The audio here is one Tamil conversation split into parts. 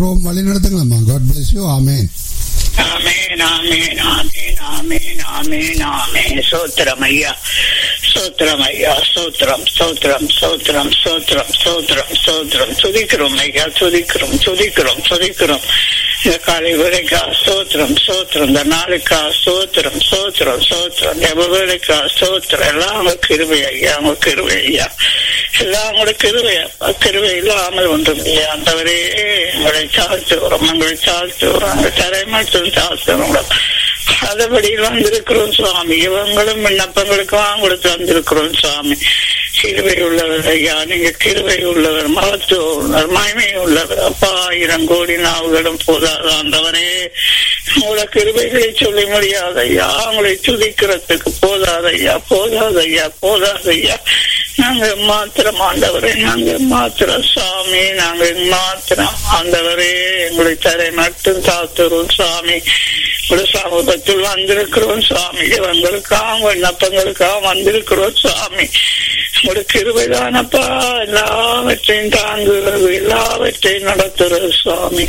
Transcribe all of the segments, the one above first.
வழி நடத்துங்களம்மா God bless you amen amen amen amen amen amen amen சோத்திரம் ஐயா சோத்திரம் ஐயா சோத்திரம் சோத்திரம் சோத்திரம் சோத்திரம் சோத்திரம் சோத்திரம் துதிக்கிறோம் ஐயா துதிக்கிறோம் துதிக்கிறோம் துதிக்கிறோம் இந்த காலை வரைக்கா சோத்திரம் சோத்திரம் இந்த நாளுக்கா சோத்திரம் சோத்திரம் சோத்திரம் எவ்வளவுக்கா சோத்திரம் எல்லாம் உங்க கிருவை ஐயா உங்க கிருவை ஐயா எல்லாம் உங்களோட கிருவை அப்பா கிருவை இல்லாமல் ஒன்றும் இல்லையா அந்தவரே உங்களை தாழ்த்துகிறோம் உங்களை தாழ்த்துகிறோம் அந்த தரை மட்டும் தாழ்த்துகிறோம் அதபடியில் வந்திருக்கிறோம் சுவாமி இவங்களும் விண்ணப்பங்களுக்கும் கொடுத்து வந்திருக்கிறோம் சுவாமி கிருவை உள்ளவர் ஐயா நீங்க கிருவை உள்ளவர் மகத்துவ உள்ளவர் மகிமை உள்ளவர் அப்பா ஆயிரம் கோடி நாவுகளும் போதாது ஆண்டவரே உங்களோட கிருபைகளை சொல்ல முடியாது ஐயா உங்களை துதிக்கிறதுக்கு போதாது ஐயா போதாது ஐயா போதாது ஐயா நாங்க மாத்திரம் ஆண்டவரே நாங்க மாத்திரம் சாமி நாங்க மாத்திரம் ஆண்டவரே எங்களை தரை மட்டும் தாத்துறோம் சாமி ஒரு சமூகத்தில் வந்திருக்கிறோம் சுவாமி இவங்களுக்காக விண்ணப்பங்களுக்காக வந்திருக்கிறோம் சுவாமி ஒரு கிருபைதானப்பா எல்லாவற்றையும் தாங்குகிறது எல்லாவற்றையும் நடத்துறது சுவாமி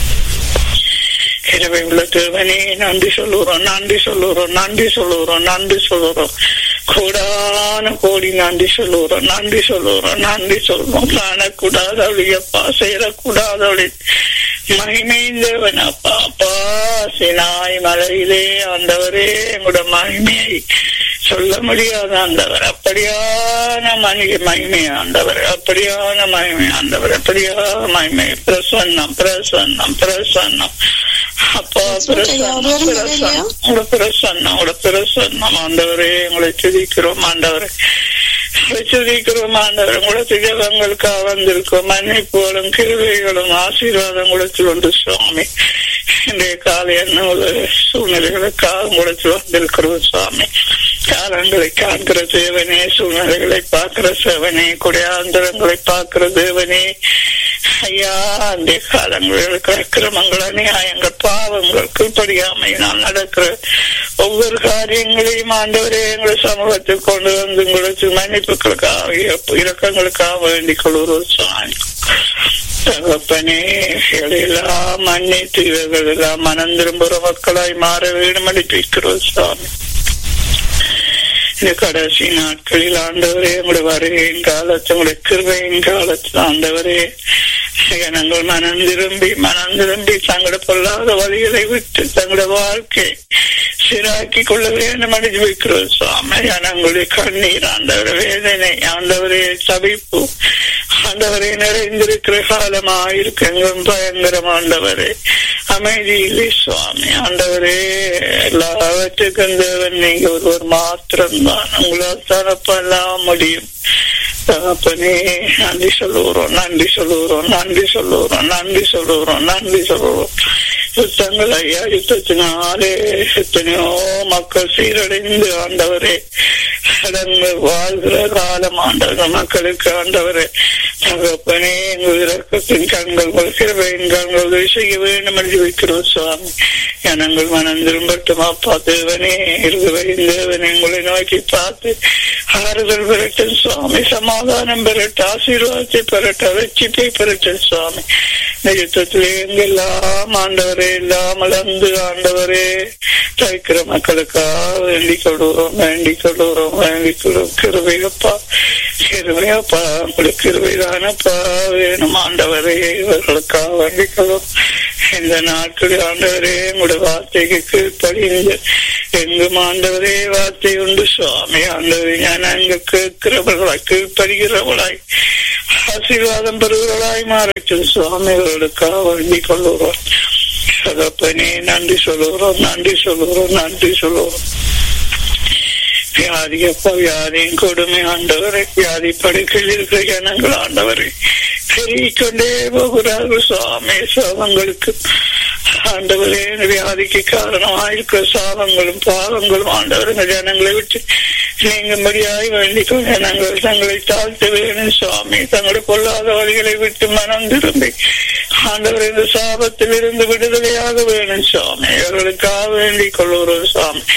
கிருபை உள்ள தேவனே நன்றி சொல்லுறோம் நன்றி சொல்லுறோம் நன்றி சொல்லுறோம் நன்றி சொல்லுறோம் கூடான கோடி நன்றி சொல்லுறோம் நன்றி சொல்லுறோம் நன்றி சொல்லுவோம் காணக்கூடாதவளியப்பா சேரக்கூடாதவளி மகிமைந்தவன் அப்பா அப்பா சினாய் மலையிலே ஆண்டவரே எங்களோட மகிமையை சொல்ல முடியாத ஆண்டவர் அப்படியான மனித மகிமை ஆண்டவர் அப்படியான மகிமை ஆண்டவர் அப்படியான மகிமை பிரசன்னம் பிரசன்னம் பிரசன்னம் அப்பா பிரசன்னம் பிரசன்னம் உங்களோட பிரசன்னம் உங்களோட பிரசன்னம் ஆண்டவரே உங்களை துதிக்கிறோம் ஆண்டவரே துதிக்கிறோம் ஆண்டவர் உங்களது ஜபங்களுக்காக வந்திருக்கோம் மன்னிப்புகளும் கிருவைகளும் ஆசீர்வாதம் கொடுத்து கொண்டு சுவாமி இன்றைய காலை என்ன சூழ்நிலைகளுக்காக கொடுத்து வந்திருக்கிறோம் சுவாமி காலங்களை காண்கிற தேவனே சூழ்நிலைகளை பார்க்கிற சேவனே குடையாந்திரங்களை பார்க்கிற தேவனே ஐயா அந்த காலங்களுக்கு அக்கிரமங்கள் அநியாயங்கள் பாவங்கள் கீழ்படியாமையினால் நடக்கிற ஒவ்வொரு காரியங்களையும் ஆண்டவரே எங்களை சமூகத்தில் கொண்டு வந்து உங்களுக்கு மன்னிப்புகளுக்காக இறக்கங்களுக்காக வேண்டிக் கொள்கிறோம் சுவாமி தகப்பனே எல்லாம் மன்னித்து இவர்கள் எல்லாம் மனம் திரும்புகிற மக்களாய் மாற வேண்டும் அடிப்பிக்கிறோம் சுவாமி இந்த கடைசி நாட்களில் ஆண்டவரே உங்களுடைய வருகையின் காலத்து உங்களுடைய கிருவையின் காலத்தில் ஆண்டவரே ஜனங்கள் மனம் திரும்பி மனம் திரும்பி தங்களோட பொல்லாத வழிகளை விட்டு தங்களோட வாழ்க்கை சீராக்கி கொள்ள வேண்டும் அடிச்சு வைக்கிறோம் சுவாமி ஜனங்களுடைய கண்ணீர் ஆண்டவர வேதனை ஆண்டவரே தவிப்பு ஆண்டவரை நிறைந்திருக்கிற காலமா இருக்கெங்கும் பயங்கரம் ஆண்டவரே அமைதி இல்லை சுவாமி ஆண்டவரே எல்லாவற்றுக்கும் தேவன் நீங்க ஒருவர் மாத்திரம்தான் உங்களால் தரப்பெல்லாம் முடியும் தகப்பனே நன்றி சொல்லுகிறோம் நன்றி சொல்லுகிறோம் நன்றி சொல்லுகிறோம் நன்றி சொல்லுகிறோம் நன்றி சொல்லுகிறோம் யுத்தங்கள் ஐயா யுத்தத்தினாலே எத்தனையோ மக்கள் சீரடைந்து ஆண்டவரே கடந்து வாழ்கிற காலம் ஆண்டவர் மக்களுக்கு ஆண்டவரே தகப்பனே எங்கள் இறக்கத்தின் கண்கள் கிருபையின் கண்கள் உதவி செய்ய வேண்டும் என்று வைக்கிறோம் சுவாமி ஜனங்கள் மனம் திரும்பட்டும் அப்பா தேவனே இருவரின் தேவனே உங்களை நோக்கி பார்த்து ஆறுதல் பெறட்டும் சுவாமி சமாதானம் பெறட்டும் ஆசீர்வாதத்தை பெறட்டும் ரட்சிப்பை பெறட்டும் சுவாமி இந்த யுத்தத்திலே எங்கெல்லாம் ஆண்டவரே எல்லாம் வளர்ந்து ஆண்டவரே தைக்கிற மக்களுக்காக வேண்டிக் கொள்கிறோம் வேண்டிக் கொள்கிறோம் வேண்டிக் கொள்கிறோம் கிருபையப்பா கிருபையப்பா உங்களுக்கு கிருபைதானப்பா வேணும் ஆண்டவரே இவர்களுக்காக வேண்டிக் கொள்ளும் இந்த நாட்களில் ஆண்டவரே உங்களுடைய வார்த்தைக்கு கீழ்ப்படிந்து எங்கும் ஆண்டவரே வார்த்தை உண்டு சுவாமி ஆண்டவரே நான் அங்கு கேட்கிறவர்களாய் கீழ்ப்படுகிறவர்களாய் ஆசீர்வாதம் பெறுகிறவர்களாய் மாறட்டும் சுவாமிகளுக்காக வேண்டிக் கொள்ளுகிறோம் சகப்பனே நன்றி சொல்லுகிறோம் நன்றி சொல்லுகிறோம் நன்றி சொல்லுகிறோம் வியாதி அப்பா வியாதியின் கொடுமை ஆண்டவரை வியாதி படுக்கையில் இருக்கிற ஜனங்கள் ஆண்டவரை பெருகிக்கொண்டே போகிறார்கள் சுவாமி சாபங்களுக்கு ஆண்டவரே வியாதிக்கு காரணமாயிருக்கிற சாபங்களும் பாவங்களும் ஆண்டவர் இந்த ஜனங்களை விட்டு நீங்கும்படியாய் வேண்டிக்கும் ஜனங்கள் தங்களை தாழ்த்த வேணும் சுவாமி தங்களுடைய பொல்லாத வழிகளை விட்டு மனம் திரும்பி ஆண்டவர் இந்த சாபத்தில் இருந்து விடுதலையாக வேணும் சுவாமி அவர்களுக்காக வேண்டிக் கொள்ளுகிறோம் சுவாமி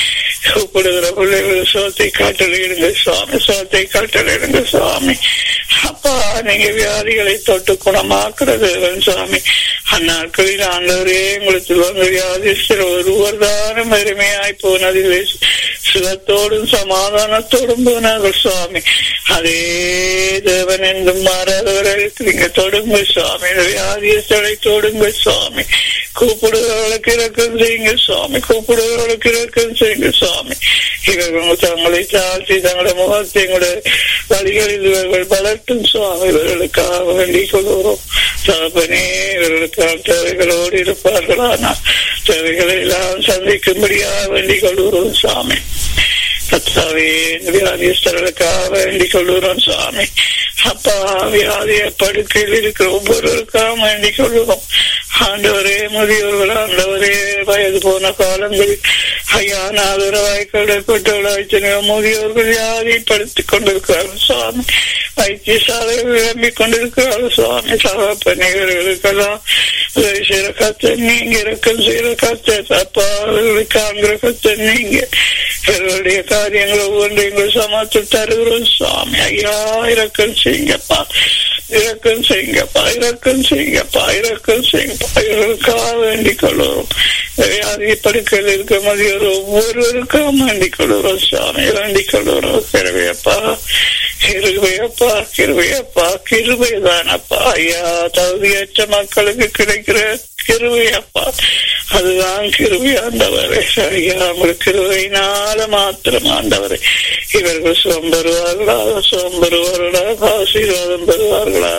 கூப்பிடுகிற பிள்ளைகள் சோத்தை காட்டலிடுங்க சுவாமி சோத்தை காட்டலிடுங்க சுவாமி அப்பா நீங்க வியாதிகளை தொட்டு குணமாக்குறது சுவாமி அந்நாட்களில் ஆண்டவரே உங்களுக்கு வந்து வியாதிஸ்தர் ஒருவர் தானும் அருமையாய் போனதில்லை சுகத்தோடும் சமாதானத்தோடும் போனார்கள் சுவாமி அதே தேவன் என்றும் மாறாதவர்களுக்கு நீங்க தொடுங்க சுவாமி வியாதியஸ்தரை தொடுங்க சுவாமி கூப்பிடுகிறவர்களுக்கு இறக்கம் செய்யுங்க சுவாமி கூப்பிடுகிறவர்களுக்கு இறக்கம் செய்யுங்க சுவாமி இவர்கள் தங்களை தாழ்த்தி தங்களுடைய முகத்தை எங்களுடைய வழிகளில் இவர்கள் வளர்த்தும் சுவாமி இவர்களுக்காக வேண்டிக் கொள்கிறோம் தகப்பனே இவர்களுக்காக தேவைகளோடு இருப்பார்களானால் தேவைகளை எல்லாம் சந்திக்கும்படியாக வேண்டிக் கொள்கிறோம் சுவாமி கத்தாவே வியாதிஸ்தர்களுக்காக வேண்டிக் கொள்கிறோம் சுவாமி அப்பா வியாதிய படுக்கையில் இருக்கிற ஒவ்வொருவருக்காக வேண்டிக் கொள்கிறோம் ஆண்டவரே முதியோர்கள் ஆண்டவரே வயது போன காலங்களில் ஐயா நாதரவாய் கடற்பட்டவளாய்ச்சனையோ முதியோர்கள் வியாதிப்படுத்திக் கொண்டிருக்கிறார்கள் சுவாமி வைத்தியசாலைகள் விளம்பிக் கொண்டிருக்கிறார்கள் சுவாமி சகாப்பணிகளுக்கெல்லாம் உதவி செய்கிற கத்தை நீங்க இறக்கம் செய்கிற கத்தை அப்பா அவர்களை காண்கிற கத்தை நீங்க இவர்களுடைய காரியங்கள் ஒவ்வொன்றையும் சமாத்து தருகிறோம் சுவாமி ஐயா இறக்கம் செய்யுங்கப்பா இறக்கம் செய்யுங்கப்பா இறக்கம் செய்யுங்கப்பா இறக்கம் செய்யுங்கப்பா இவர்களுக்காக வேண்டிக் கொள்ளுவோம் வியாதி படுக்கையில் இருக்க மதியோர் ஒவ்வொருவருக்கும் வேண்டிக் கொள்ளுறோம் சுவாமி வேண்டிக் கொள்ளுறோம் கிருவையப்பா கிருவையப்பா கிருவையப்பா கிருவைதானப்பா ஐயா தகுதியற்ற மக்களுக்கு கிடைக்கிற கிருவையப்பா அதுதான் கிருவி ஆண்டவரே ஐயா உங்களுக்கு கிருவையினால மாத்திரம் ஆண்டவரே இவர்கள் சுகம் பெறுவார்களா சுகம் பெறுவார்களா ஆசீர்வாதம் பெறுவார்களா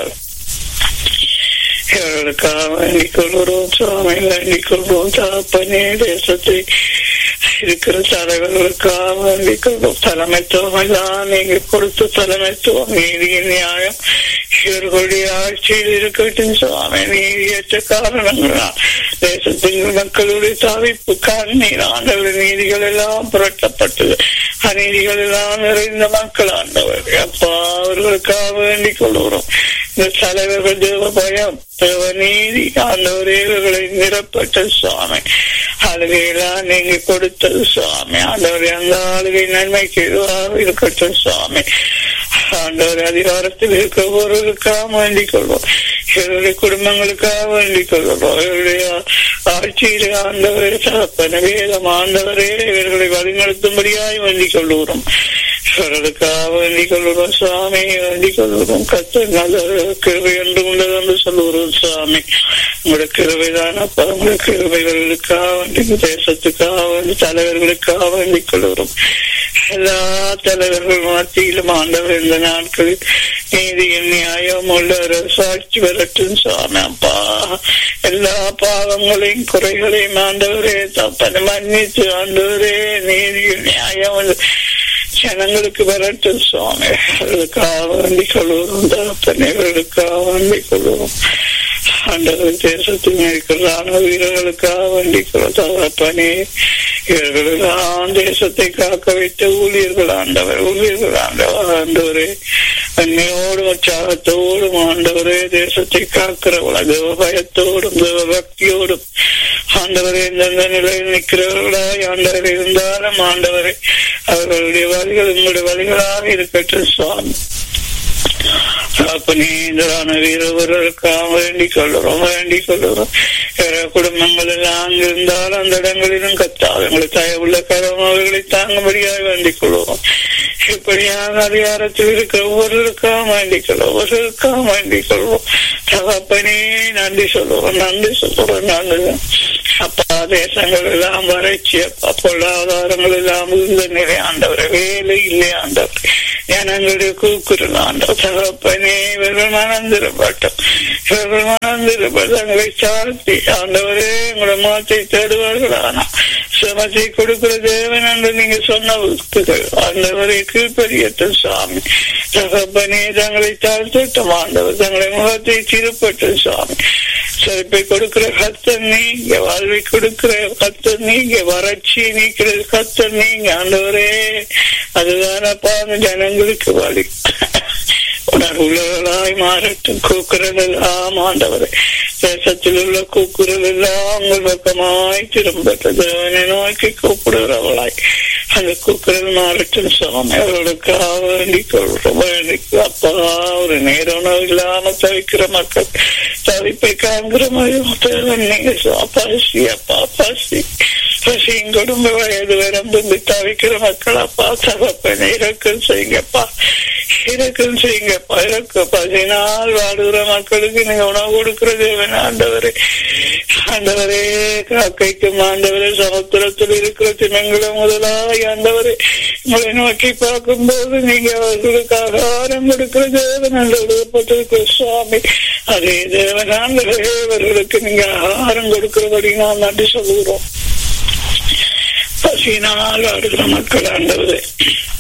இவர்களுக்காக வேண்டிக் கொள்கிறோம் சுவாமி வேண்டிக் கொள்வோம் தாப்பனே தேசத்தை இருக்கிற தலைவர்களுக்காக வேண்டிக் கொள்வோம் தலைமைத்துவம் எல்லாம் நீங்க கொடுத்த தலைமைத்துவம் நீதியின் நியாயம் இவர்களுடைய ஆட்சியில் இருக்கட்டும் சுவாமி நீதியற்ற காரணங்களால் தேசத்தின் மக்களுடைய தவிப்பு கண்ணீர் ஆண்டவர் நீதிகள் எல்லாம் புரட்டப்பட்டது அநீதிகள் எல்லாம் நிறைந்த மக்கள் ஆண்டவர் அப்பா அவர்களுக்காக வேண்டிக் கொள்கிறோம் இந்த தலைவர்கள் தேவ பயம் தேவ நீதி ஆண்டவரே இவர்களை நிரப்பட்ட சுவாமி ஆளுகையெல்லாம் நீங்க கொடுத்தது சுவாமி ஆண்டவரே அந்த ஆளுகை நன்மைக்கு எதுவாக இருக்கட்டும் சுவாமி ஆண்டவர் அதிகாரத்தில் இருக்க ஒருவருக்காக வேண்டிக் கொள்வோம் இவருடைய குடும்பங்களுக்காக வேண்டிக் கொள்வோம் இவருடைய ஆட்சியில் ஆண்டவரே தகப்பன வேதம் ஆண்டவரே இவர்களை வழிநடத்தும்படியாய் வேண்டிக் கொள்கிறோம் இவர்களுக்காக வேண்டிக் கொள்கிறோம் சுவாமி வேண்டிக் கொள்கிறோம் கத்த நல்ல கிருவை என்று உள்ளது என்று சொல்லுகிறோம் சுவாமி உங்களுடைய கிருவைதான் அப்பா உங்களுடைய கிருவைகளுக்காக வேண்டி தேசத்துக்காக வேண்டி தலைவர்களுக்காக வேண்டிக் கொள்கிறோம் எல்லா தலைவர்கள் மத்தியிலும் ஆண்டவர் இந்த நாட்களில் நீதியின் நியாயம் உள்ள சாட்சி வரட்டும் சுவாமி அப்பா எல்லா பாவங்களையும் குறைகளையும் ஆண்டவரே தப்பனை மன்னித்து ஆண்டவரே நீதியின் நியாயம் ஜனங்களுக்கு வரட்டும் சுவாமி அவர்களுக்காக வேண்டிக் கொள்வோம் தகப்பனைகளுக்காக வேண்டிக் கொள்வோம் ஆண்டவர் தேசத்தில் இருக்கிற ராணுவ வீரர்களுக்காக வேண்டிக் கொள்வோம் தகப்பனே இவர்களெல்லாம் தேசத்தை காக்க வைத்த ஊழியர்கள் ஆண்டவர் ஊழியர்கள் ஆண்டவர் ஆண்டவரே அன்னையோடும் உற்சாகத்தோடும் ஆண்டவரே தேசத்தை காக்கிறவள தேவ பயத்தோடும் தேவ பக்தியோடும் ஆண்டவரே எந்தெந்த நிலையில் நிற்கிறவர்களாய் ஆண்டவர் இருந்தாலும் ஆண்டவரை அவர்களுடைய வழிகள் உங்களுடைய வழிகளாக இருக்கட்டும் சுவாமி நீந்தரான வீரவர்களுக்காக வேண்டிக் கொள்ளுறோம் வேண்டிக் கொள்ளுறோம் குடும்பங்கள் எல்லாம் அங்கிருந்தால் அந்த இடங்களிலும் கத்தால் எங்களை தயவுள்ள கரம் அவர்களை தாங்கும்படியாக வேண்டிக் கொள்வோம் இப்படியாக அதிகாரத்தில் இருக்க ஒவ்வொருவருக்காக வேண்டிக் கொள்வோம் ஒவ்வொருவருக்காக வேண்டிக் கொள்வோம் தகப்பனே நன்றி சொல்லுவோம் நன்றி சொல்லுவோம் நன்றி அப்பா தேசங்கள் எல்லாம் வறட்சி அப்பா பொருளாதாரங்கள் எல்லாம் இருந்த நிலை ஆண்டவர் வேலை இல்லை ஆண்டவர் ஜனங்களுடைய கூக்குரல் ஆண்டவர் தகப்பனே இவர்கள் மணந்திரப்பட்டோம் இவர்கள் மணந்திருப்ப தங்களை சார்த்தி ஆண்டவரே உங்களோட மாத்தை தேடுவார்கள் ஆனா சமத்தை கொடுக்கிற தேவன் என்று நீங்க சொன்ன வாக்குகள் ஆண்டவரை கீழ்பெரியட்டும் சுவாமி தகப்பனே தங்களை தாழ்த்தட்டும் ஆண்டவர் தங்களை முகத்தை திருப்பட்டும் சுவாமி செழிப்பை கொடுக்கிற கத்தர் நீங்க வாழ்வை கொடுக்கிற கத்தர் நீங்க வறட்சி நீக்கிறது கத்தர் நீங்க ஆண்டவரே அதுதானப்பா அந்த ஜனங்களுக்கு வழி உணர்வுகளாய் மாறட்டும் கூக்குரல் எல்லாம் ஆண்டவரே தேசத்தில் உள்ள கூக்குரல் எல்லாம் உங்கள் பக்கமாய் திரும்பட்டது தேவனை நோக்கி கூப்பிடுகிறவளாய் அந்த கூக்குரல் மாறட்டும் சுவாமி அவர்களுக்காக வேண்டிக் கொள்றோம் வேண்டிக் அப்பா ஒரு நேரம் உணவு இல்லாம தவிக்கிற மக்கள் தவிப்பை காண்கிற மாதிரி நீங்க பசி அப்பா பசி பசியும் குடும்ப வயது வரம்பு தவிக்கிற மக்கள் அப்பா தகப்பனை இறக்கம் செய்யுங்கப்பா இறக்கம் செய்யுங்கப்பா இறக்க பதினால் வாடுகிற மக்களுக்கு நீங்க உணவு கொடுக்கிற தேவன் ஆண்டவரே ஆண்டவரே காக்கைக்கும் ஆண்டவரே சமுத்திரத்தில் இருக்கிற தினங்களும் முதலாய் ஆண்டவரே உங்களை நோக்கி பார்க்கும்போது நீங்க அவர்களுக்கு ஆகாரம் கொடுக்கிற தேவன் என்று எழுதப்பட்டிருக்கிற சுவாமி அதே தேவன் ஆண்டவரே அவர்களுக்கு நீங்க ஆகாரம் கொடுக்கிறபடி நான் நன்றி சொல்லுகிறோம் பசியினால் ஆடுகிற மக்கள் ஆண்டவரே